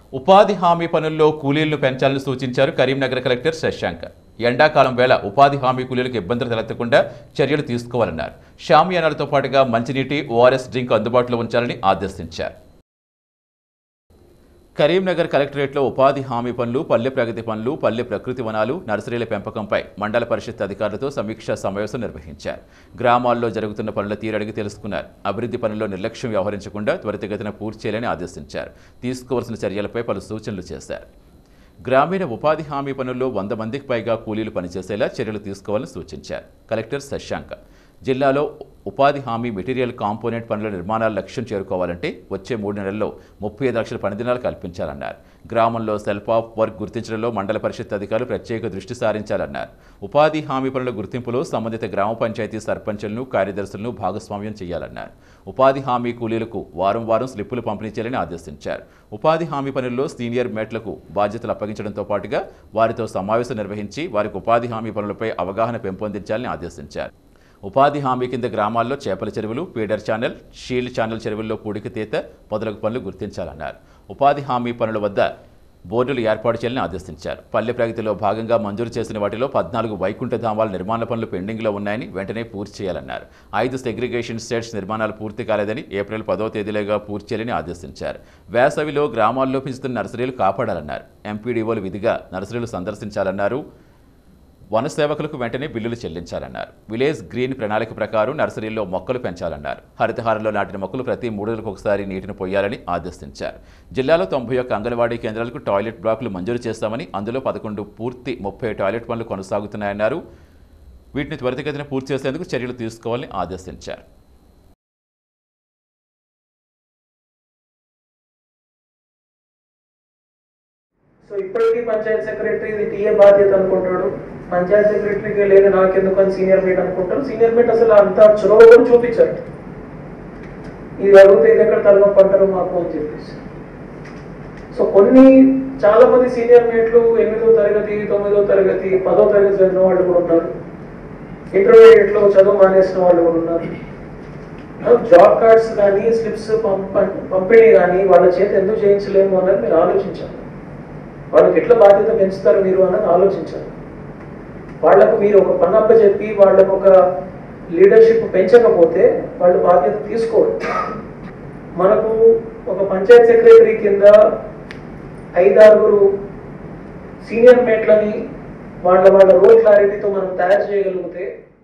ఉపాధి హామీ పనుల్లో కూలీలను పెంచాలని సూచించారు కరీంనగర్ కలెక్టర్ శశాంక్ ఎండాకాలం వేళ ఉపాధి హామీ కూలీలకు ఇబ్బందులు తలెత్తకుండా చర్యలు తీసుకోవాలన్నారు షామియానాలతో పాటుగా మంచినీటి ఓఆర్ఎస్ డ్రింక్ అందుబాటులో ఉంచాలని ఆదేశించారు కరీంనగర్ కలెక్టరేట్లో ఉపాధి హామీ పనులు పల్లె ప్రగతి పనులు పల్లె ప్రకృతి వనాలు నర్సరీల పెంపకంపై మండల పరిషత్ అధికారులతో సమీక్షా సమావేశం నిర్వహించారు గ్రామాల్లో జరుగుతున్న పనుల తీరడిగి తెలుసుకున్నారు అభివృద్ధి పనుల్లో నిర్లక్ష్యం వ్యవహరించకుండా త్వరితగతిన పూర్తి చేయాలని ఆదేశించారు తీసుకోవాల్సిన చర్యలపై పలు సూచనలు చేశారు గ్రామీణ ఉపాధి హామీ పనుల్లో వంద మందికి పైగా కూలీలు పనిచేసేలా చర్యలు తీసుకోవాలని సూచించారు కలెక్టర్ శశాంక్ జిల్లాలో ఉపాధి హామీ మెటీరియల్ కాంపోనెంట్ పనుల నిర్మాణాల లక్ష్యం చేరుకోవాలంటే వచ్చే మూడు నెలల్లో ముప్పై ఐదు లక్షల పనిదినాలు కల్పించాలన్నారు గ్రామంలో సెల్ఫ్ ఆఫ్ వర్క్ గుర్తించడంలో మండల పరిషత్ అధికారులు ప్రత్యేక దృష్టి సారించాలన్నారు ఉపాధి హామీ పనుల గుర్తింపులో సంబంధిత గ్రామ పంచాయతీ సర్పంచులను కార్యదర్శులను భాగస్వామ్యం చేయాలన్నారు ఉపాధి హామీ కూలీలకు వారం వారం స్లిప్పులు పంపిణీ చేయాలని ఆదేశించారు ఉపాధి హామీ పనుల్లో సీనియర్ మేట్లకు బాధ్యతలు అప్పగించడంతో పాటుగా వారితో సమావేశం నిర్వహించి వారికి ఉపాధి హామీ పనులపై అవగాహన పెంపొందించాలని ఆదేశించారు ఉపాధి హామీ కింద గ్రామాల్లో చేపల చెరువులు పీడర్ ఛానల్ షీల్డ్ ఛానల్ చెరువుల్లో పూడిక తీత మొదలగు పనులు గుర్తించాలన్నారు ఉపాధి హామీ పనుల వద్ద బోర్డులు ఏర్పాటు చేయాలని ఆదేశించారు పల్లె ప్రగతిలో భాగంగా మంజూరు చేసిన వాటిలో పద్నాలుగు వైకుంఠ ధామాల నిర్మాణ పనులు పెండింగ్లో ఉన్నాయని వెంటనే పూర్తి చేయాలన్నారు ఐదు సెగ్రిగేషన్ స్టేట్స్ నిర్మాణాలు పూర్తి కాలేదని ఏప్రిల్ పదో తేదీలోగా పూర్తి చేయాలని ఆదేశించారు వేసవిలో గ్రామాల్లో పెంచుతున్న నర్సరీలు కాపాడాలన్నారు ఎంపీడీఓలు విధిగా నర్సరీలు సందర్శించాలన్నారు వన సేవకులకు వెంటనే బిల్లులు చెల్లించాలన్నారు విలేజ్ గ్రీన్ ప్రణాళిక ప్రకారం నర్సరీల్లో మొక్కలు పెంచాలన్నారు హరితహారంలో నాటిన మొక్కలు ప్రతి మూడు రోజులకు ఒకసారి నీటిని పోయాలని ఆదేశించారు జిల్లాలో తొంభై ఒక్క అంగన్వాడీ కేంద్రాలకు టాయిలెట్ బ్లాకులు మంజూరు చేస్తామని అందులో పదకొండు పూర్తి ముప్పై టాయిలెట్ పనులు కొనసాగుతున్నాయన్నారు వీటిని త్వరితగతిన పూర్తి చేసేందుకు చర్యలు తీసుకోవాలని ఆదేశించారు సో ఇప్పటికీ పంచాయత్ సెక్రటరీ ఇది టీఏ బాధ్యత అనుకుంటాడు పంచాయత్ సెక్రటరీకి లేదు నాకెందుకు అని సీనియర్ మీట్ అనుకుంటారు సీనియర్ మీట్ అసలు అంత చొరవ కూడా చూపించారు ఇది అడిగితే ఇది ఎక్కడ తలనొప్పి అంటారు మాకు అని చెప్పేసి సో కొన్ని చాలా మంది సీనియర్ మేట్లు ఎనిమిదో తరగతి తొమ్మిదో తరగతి పదో తరగతి చదివిన వాళ్ళు కూడా ఉన్నారు ఇంటర్మీడియట్ లో చదువు మానేసిన వాళ్ళు కూడా ఉన్నారు జాబ్ కార్డ్స్ కానీ స్లిప్స్ పంపిణీ కానీ వాళ్ళ చేత ఎందుకు చేయించలేము అన్నది మీరు ఆలోచించాలి వాళ్ళకి ఎట్లా బాధ్యత పెంచుతారు మీరు అన్నది ఆలోచించాలి వాళ్లకు మీరు ఒక పనప్ప చెప్పి వాళ్ళకు ఒక లీడర్షిప్ పెంచకపోతే వాళ్ళు బాధ్యత తీసుకోరు మనకు ఒక పంచాయత్ సెక్రటరీ కింద ఐదారుగురు సీనియర్ మేట్లని వాళ్ళ వాళ్ళ రోల్ క్లారిటీతో మనం తయారు చేయగలిగితే